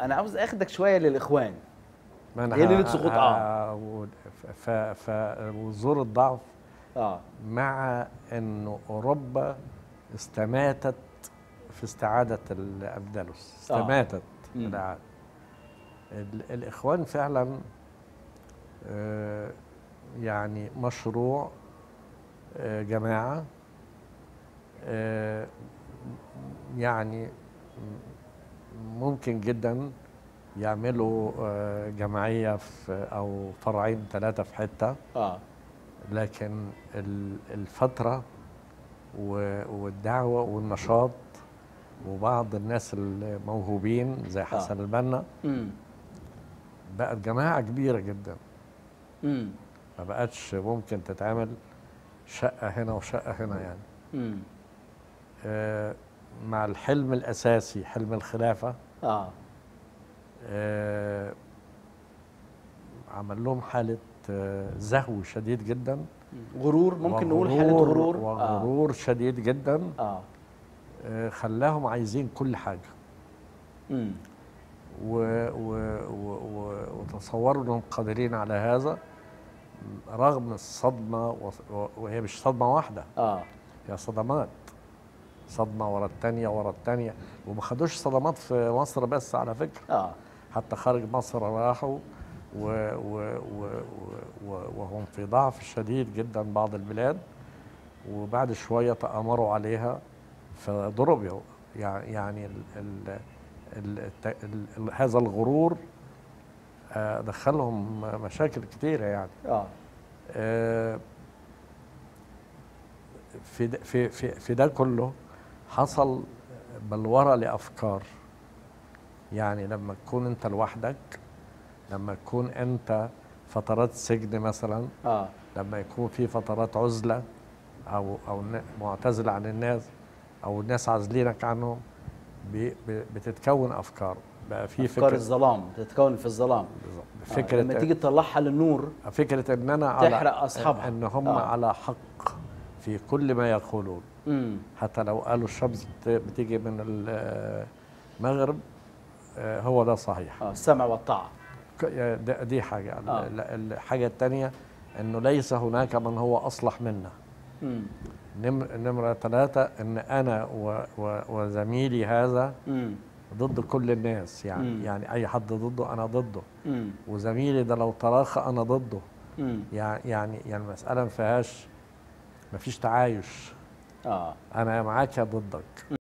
انا عاوز اخدك شويه للاخوان ما أنا هي ليلة ه- سقوط ه- آه. و- ف ف وزور الضعف اه مع انه اوروبا استماتت في استعاده الاندلس استماتت مم. الإعادة. ال- الاخوان فعلا آه، يعني مشروع آه، جماعه آه، يعني ممكن جدا يعملوا آه، جمعيه في او فرعين ثلاثه في حته اه لكن ال- الفترة و- والدعوة والنشاط وبعض الناس الموهوبين زي حسن البنا امم بقت جماعة كبيرة جدا امم ما بقتش ممكن تتعمل شقة هنا وشقة هنا يعني امم آه، مع الحلم الأساسي حلم الخلافة اه آه، عمل لهم حالة آه، زهو شديد جدا غرور ممكن نقول حاله غرور اه وغرور شديد جدا اه آه، خلاهم عايزين كل حاجة امم و و و و وتصوروا انهم قادرين على هذا رغم الصدمة و- و- وهي مش صدمة واحدة اه هي صدمات صدمة ورا التانية ورا التانية وما خدوش صدمات في مصر بس على فكرة اه حتى خارج مصر راحوا و و و و وهم في ضعف شديد جدا بعض البلاد وبعد شوية تآمروا عليها فضربوا يعني يعني ال ال ال ال ال هذا الغرور آه، دخلهم مشاكل كتيرة يعني اه آه، في ده في في في ده كله حصل بلورة لأفكار يعني لما تكون أنت لوحدك لما تكون أنت فترات سجن مثلا اه لما يكون في فترات عزلة أو أو ن- معتزل عن الناس أو الناس عازلينك عنهم بي- ب- بتتكون أفكار بقى في افكار فكرة الظلام تتكون في الظلام آه. فكرة لما تيجي تطلعها للنور فكرة ان انا على تحرق أصحابها. ان هم آه. آه. على حق في كل ما يقولون امم حتى لو قالوا الشمس بت- بتيجي من المغرب آه، هو ده صحيح اه السمع والطاعه ك- ده- دي حاجة آه. ال- ال- الحاجة الثانية انه ليس هناك من هو اصلح منا امم نمر- نمرة ثلاثة ان انا و- و- وزميلي هذا امم ضد كل الناس يعني مم. يعني اي حد ضده انا ضده امم وزميلي ده لو تراخى انا ضده امم يعني يعني يعني المسألة ما فيهاش ما فيش تعايش اه أنا يا معاك يا ضدك